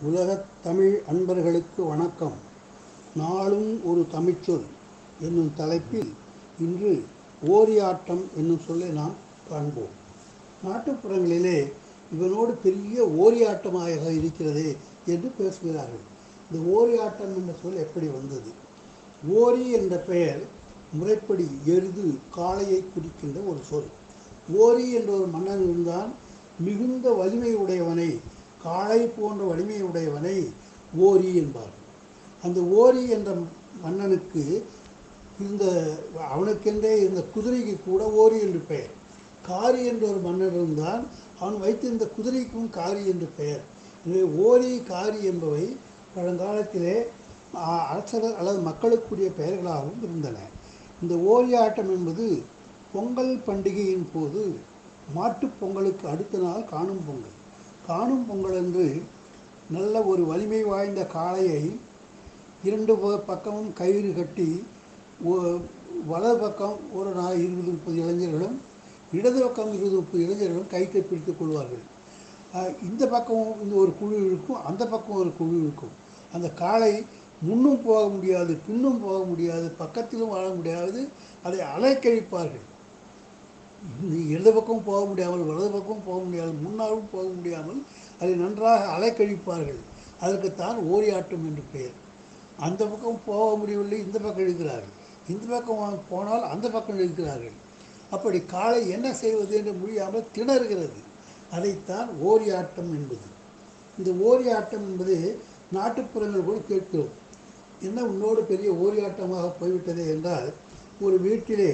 உலகத் தமிழ் அன்பர்களுக்கு வணக்கம் நாளும் ஒரு தமிழ்ச்சொல் என்னும் தலைப்பில் இன்று ஓரியாட்டம் என்னும் சொல்லை நாம் காண்போம் நாட்டுப்புறங்களிலே இவனோடு பெரிய ஓரியாட்டமாக இருக்கிறதே என்று பேசுகிறார்கள் இந்த ஓரியாட்டம் என்ற சொல் எப்படி வந்தது ஓரி என்ற பெயர் முறைப்படி எருது காளையை குறிக்கின்ற ஒரு சொல் ஓரி என்ற ஒரு மன்னன் இருந்தான் மிகுந்த வலிமை உடையவனை காளை போன்ற வலிமை உடையவனை ஓரி என்பார் அந்த ஓரி என்ற மன்னனுக்கு இந்த அவனுக்கென்றே இருந்த குதிரைக்கு கூட ஓரி என்று பெயர் காரி என்ற ஒரு மன்னர் இருந்தான் அவன் வைத்திருந்த குதிரைக்கும் காரி என்று பெயர் எனவே ஓரி காரி என்பவை பழங்காலத்திலே ஆ, அரசர் அல்லது மக்களுக்குரிய பெயர்களாகவும் இருந்தன இந்த ஓரி ஆட்டம் என்பது பொங்கல் பண்டிகையின் போது மாட்டுப் பொங்கலுக்கு அடுத்த நாள் காணும் பொங்கல் காணும் பொங்கல் என்று நல்ல ஒரு வலிமை வாய்ந்த காளையை இரண்டு ப- பக்கமும் கயிறு கட்டி ஒ- வலது பக்கம் ஒரு நா- இருபது முப்பது இளைஞர்களும் இடது பக்கம் இருபது முப்பது இளைஞர்களும் கயிற்றை பிடித்துக் கொள்வார்கள் ஆஹ் இந்த பக்கம் இந்த ஒரு குழு இருக்கும் அந்த பக்கம் ஒரு குழு இருக்கும் அந்த காளை முன்னும் போக முடியாது பின்னும் போக முடியாது பக்கத்திலும் வாழ முடியாது அதை அலைக்கழிப்பார்கள் இந்த இடது பக்கம் போக முடியாமல் வலது பக்கம் போக முடியாமல் முன்னாலும் போக முடியாமல் அதை நன்றாக அலைக்கழிப்பார்கள் அதற்குத்தான் ஓரியாட்டம் என்று பெயர் அந்த பக்கம் போக முடியவில்லை இந்த பக்கம் இழுக்கிறார்கள் இந்த பக்கம் போனால் அந்த பக்கம் இழுக்கிறார்கள் அப்படி காளை என்ன செய்வது என்று முடியாமல் திணறுகிறது அதைத்தான் ஓரியாட்டம் என்பது இந்த ஓரியாட்டம் என்பது நாட்டுப்புறங்கள் கூட கேட்கிறோம் என்ன உன்னோடு பெரிய ஓரியாட்டமாக போய்விட்டதே என்றால் ஒரு வீட்டிலே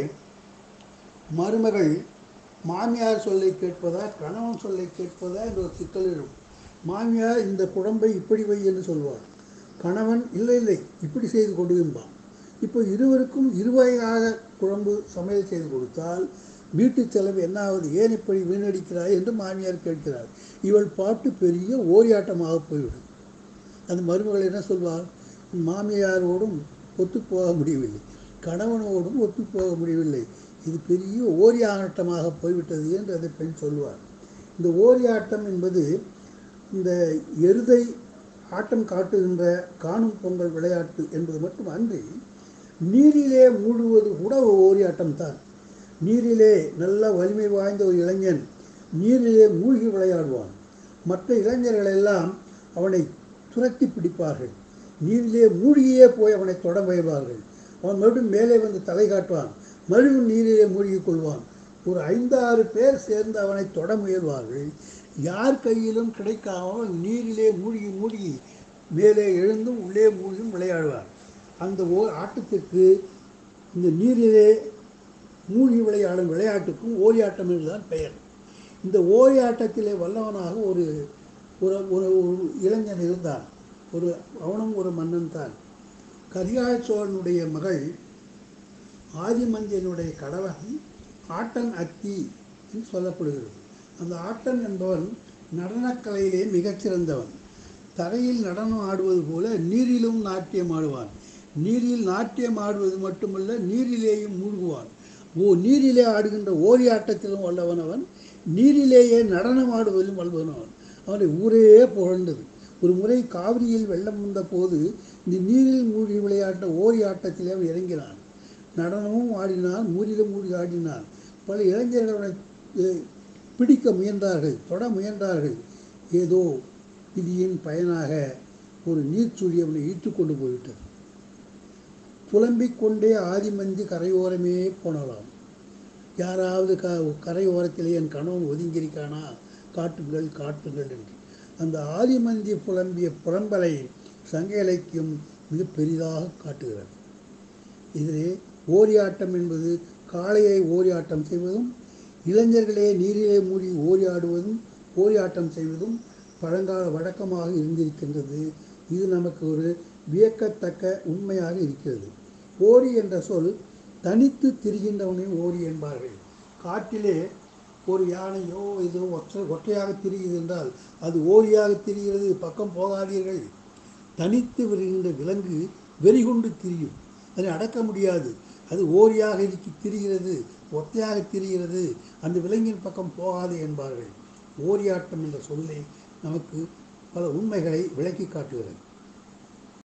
மருமகள் மாமியார் சொல்லை கேட்பதா கணவன் சொல்லை கேட்பதா என்ற ஒரு சிக்கல் எழும் மாமியார் இந்த குழம்பை இப்படி வை என்று சொல்வார் கணவன் இல்லை இல்லை இப்படி செய்து கொடு என்பான் இப்போ இருவருக்கும் இருவகையாக குழம்பு சமையல் செய்து கொடுத்தால் வீட்டு செலவு என்ன ஆகுது ஏன் இப்படி வீணடிக்கிறாய் என்று மாமியார் கேட்கிறார் இவள் பாட்டு பெரிய ஓரியாட்டமாக போய்விடும் அந்த மருமகள் என்ன சொல்வார் மாமியாரோடும் ஒத்து போக முடியவில்லை கணவனோடும் ஒத்து போக முடியவில்லை இது பெரிய ஓரியாட்டமாக போய்விட்டது என்று அந்த பெண் சொல்வார் இந்த ஓரியாட்டம் என்பது இந்த எருதை ஆட்டம் காட்டுகின்ற காணும் பொங்கல் விளையாட்டு என்பது மட்டும் அன்றி நீரிலே மூழ்குவது கூட ஒரு ஓரியாட்டம் தான் நீரிலே நல்ல வலிமை வாய்ந்த ஒரு இளைஞன் நீரிலே மூழ்கி விளையாடுவான் மற்ற இளைஞர்கள் எல்லாம் அவனை துரத்தி பிடிப்பார்கள் நீரிலே மூழ்கியே போய் அவனை தொட முயல்வார்கள் அவன் மறுபடியும் மேலே வந்து தலை காட்டுவான் மறுபடியும் நீரிலே மூழ்கிக் கொள்வான் ஒரு ஐந்தாறு பேர் சேர்ந்து அவனை தொட முயல்வார்கள் யார் கையிலும் கிடைக்காமல் நீரிலே மூழ்கி மூழ்கி மேலே எழுந்தும் உள்ளே மூழ்கியும் விளையாடுவார் அந்த ஓ ஆட்டத்திற்கு இந்த நீரிலே மூழ்கி விளையாடும் விளையாட்டுக்கும் ஓரியாட்டம் என்றுதான் பெயர் இந்த ஓரியாட்டத்திலே வல்லவனாக ஒரு ஒரு ஒரு ஒரு இளைஞன் இருந்தான் ஒரு அவனும் ஒரு மன்னன் தான் கரிகால சோழனுடைய மகள் ஆதிமந்தியனுடைய கடவன் ஆட்டன் அத்தி என்று சொல்லப்படுகிறது அந்த ஆட்டன் என்பவன் நடனக்கலையிலே மிகச்சிறந்தவன் தரையில் நடனம் ஆடுவது போல நீரிலும் நாட்டியம் ஆடுவான் நீரில் நாட்டியம் ஆடுவது மட்டுமல்ல நீரிலேயும் மூழ்குவான் ஓ நீரிலே ஆடுகின்ற ஓரியாட்டத்திலும் வல்லவன் அவன் நீரிலேயே நடனம் ஆடுவதிலும் வல்லவனவன் அவனை ஊரே புகழ்ந்தது ஒரு முறை காவிரியில் வெள்ளம் வந்த போது இந்த நீரில் மூழ்கி விளையாட்ட ஓரியாட்டத்திலே அவன் இறங்கினான் நடனமும் ஆடினான் மூரிலும் மூழ்கி ஆடினான் பல இளைஞர்கள் அவனை அஹ், பிடிக்க முயன்றார்கள் தொட முயன்றார்கள் ஏதோ விதியின் பயனாக ஒரு நீர்ச்சுழி அவனை ஈர்த்து கொண்டு போய்விட்டது புலம்பிக் கொண்டே ஆதிமந்தி கரையோரமே போனலாம் யாராவது க கரையோரத்திலே என் கணவன் ஒதுங்கியிருக்கானா காட்டுங்கள் காட்டுங்கள் என்று அந்த ஆதிமந்தி புலம்பிய புலம்பலை சங்க இலக்கியம் மிக பெரிதாக காட்டுகிறது இதிலே ஓரியாட்டம் என்பது காளையை ஓரியாட்டம் செய்வதும் இளைஞர்களே நீரிலே மூழ்கி ஓரியாடுவதும் ஓரியாட்டம் செய்வதும் பழங்கால வழக்கமாக இருந்திருக்கின்றது இது நமக்கு ஒரு வியக்கத்தக்க உண்மையாக இருக்கிறது ஓரி என்ற சொல் தனித்து திரிகின்றவனை ஓரி என்பார்கள் காட்டிலே ஒரு யானையோ ஏதோ ஒற்றை ஒற்றையாக திரிகிறது என்றால் அது ஓரியாக திரிகிறது பக்கம் போகாதீர்கள் தனித்து வருகின்ற விலங்கு வெறிகொண்டு திரியும் அதை அடக்க முடியாது அது ஓரியாக இருக்கி திரிகிறது ஒத்தையாக திரிகிறது அந்த விலங்கின் பக்கம் போகாது என்பார்கள் ஓரியாட்டம் என்ற சொல்லை நமக்கு பல உண்மைகளை விளக்கி காட்டுகிறது